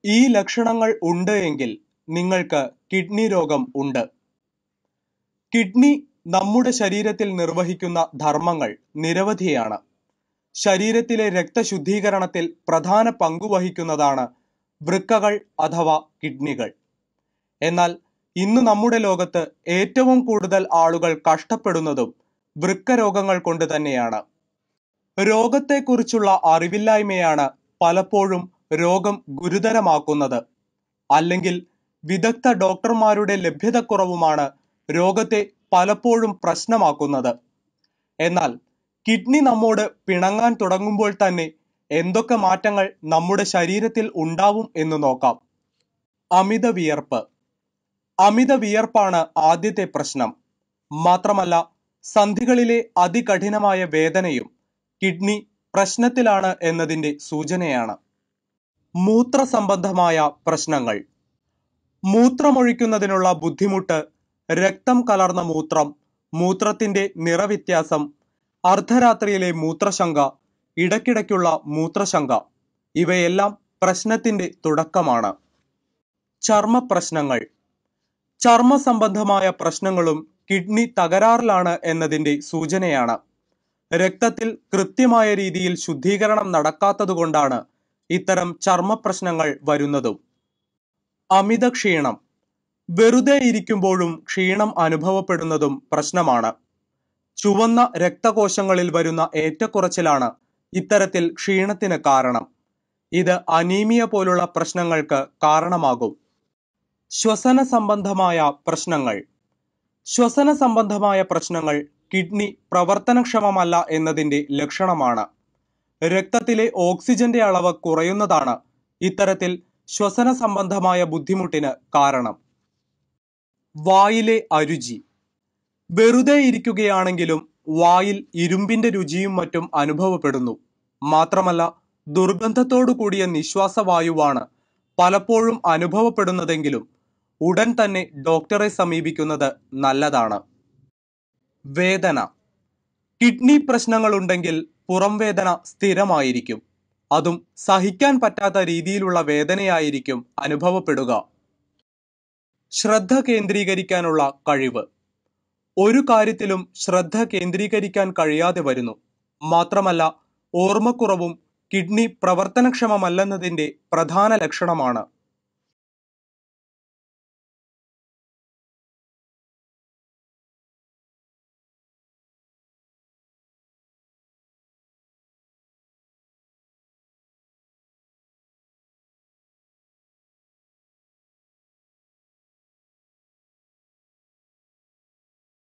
ഈ ലക്ഷണങ്ങൾ ഉണ്ട് എങ്കിൽ നിങ്ങൾക്ക് കിഡ്നി രോഗം ഉണ്ട് കിഡ്നി നമ്മുടെ ശരീരത്തിൽ നിർവഹിക്കുന്ന ധർമ്മങ്ങൾ നിരവധിയാണ് ശരീരത്തിലെ രക്തശുദ്ധീകരണത്തിൽ പ്രധാന പങ്കു വഹിക്കുന്നതാണ് വൃക്കകൾ അഥവാ കിഡ്നികൾ എന്നാൽ ഇന്ന് നമ്മുടെ ലോകത്ത് ഏറ്റവും കൂടുതൽ ആളുകൾ കഷ്ടപ്പെടുന്നതും വൃക്ക രോഗങ്ങൾ കൊണ്ട് തന്നെയാണ് രോഗത്തെക്കുറിച്ചുള്ള അറിവില്ലായ്മയാണ് പലപ്പോഴും രോഗം ഗുരുതരമാക്കുന്നത് അല്ലെങ്കിൽ വിദഗ്ധ ഡോക്ടർമാരുടെ ലഭ്യതക്കുറവുമാണ് രോഗത്തെ പലപ്പോഴും പ്രശ്നമാക്കുന്നത് എന്നാൽ കിഡ്നി നമ്മോട് പിണങ്ങാൻ തുടങ്ങുമ്പോൾ തന്നെ എന്തൊക്കെ മാറ്റങ്ങൾ നമ്മുടെ ശരീരത്തിൽ ഉണ്ടാവും എന്ന് നോക്കാം അമിത വിയർപ്പ് അമിത വിയർപ്പാണ് ആദ്യത്തെ പ്രശ്നം മാത്രമല്ല സന്ധികളിലെ അതികഠിനമായ വേദനയും കിഡ്നി പ്രശ്നത്തിലാണ് എന്നതിന്റെ സൂചനയാണ് മൂത്ര സംബന്ധമായ പ്രശ്നങ്ങൾ മൂത്രമൊഴിക്കുന്നതിനുള്ള ബുദ്ധിമുട്ട് രക്തം കലർന്ന മൂത്രം മൂത്രത്തിന്റെ നിറവ്യത്യാസം അർദ്ധരാത്രിയിലെ മൂത്രശങ്ക ഇടയ്ക്കിടയ്ക്കുള്ള മൂത്രശങ്ക ഇവയെല്ലാം പ്രശ്നത്തിന്റെ തുടക്കമാണ് ചർമ്മ പ്രശ്നങ്ങൾ ചർമ്മ സംബന്ധമായ പ്രശ്നങ്ങളും കിഡ്നി തകരാറിലാണ് എന്നതിന്റെ സൂചനയാണ് രക്തത്തിൽ കൃത്യമായ രീതിയിൽ ശുദ്ധീകരണം നടക്കാത്തതുകൊണ്ടാണ് ഇത്തരം ചർമ്മ പ്രശ്നങ്ങൾ വരുന്നതും അമിത ക്ഷീണം വെറുതെ ഇരിക്കുമ്പോഴും ക്ഷീണം അനുഭവപ്പെടുന്നതും പ്രശ്നമാണ് ചുവന്ന രക്തകോശങ്ങളിൽ വരുന്ന ഏറ്റക്കുറച്ചിലാണ് ഇത്തരത്തിൽ ക്ഷീണത്തിന് കാരണം ഇത് അനീമിയ പോലുള്ള പ്രശ്നങ്ങൾക്ക് കാരണമാകും ശ്വസന സംബന്ധമായ പ്രശ്നങ്ങൾ ശ്വസന സംബന്ധമായ പ്രശ്നങ്ങൾ കിഡ്നി പ്രവർത്തനക്ഷമമല്ല എന്നതിന്റെ ലക്ഷണമാണ് രക്തത്തിലെ ഓക്സിജന്റെ അളവ് കുറയുന്നതാണ് ഇത്തരത്തിൽ ശ്വസന സംബന്ധമായ ബുദ്ധിമുട്ടിന് കാരണം വായിലെ അരുചി വെറുതെ ഇരിക്കുകയാണെങ്കിലും വായിൽ ഇരുമ്പിന്റെ രുചിയും മറ്റും അനുഭവപ്പെടുന്നു മാത്രമല്ല ദുർഗന്ധത്തോടു കൂടിയ നിശ്വാസവായുവാണ് പലപ്പോഴും അനുഭവപ്പെടുന്നതെങ്കിലും ഉടൻ തന്നെ ഡോക്ടറെ സമീപിക്കുന്നത് നല്ലതാണ് വേദന കിഡ്നി പ്രശ്നങ്ങളുണ്ടെങ്കിൽ പുറം വേദന സ്ഥിരമായിരിക്കും അതും സഹിക്കാൻ പറ്റാത്ത രീതിയിലുള്ള വേദനയായിരിക്കും അനുഭവപ്പെടുക ശ്രദ്ധ കേന്ദ്രീകരിക്കാനുള്ള കഴിവ് ഒരു കാര്യത്തിലും ശ്രദ്ധ കേന്ദ്രീകരിക്കാൻ കഴിയാതെ വരുന്നു മാത്രമല്ല ഓർമ്മക്കുറവും കിഡ്നി പ്രവർത്തനക്ഷമമല്ലെന്നതിന്റെ പ്രധാന ലക്ഷണമാണ്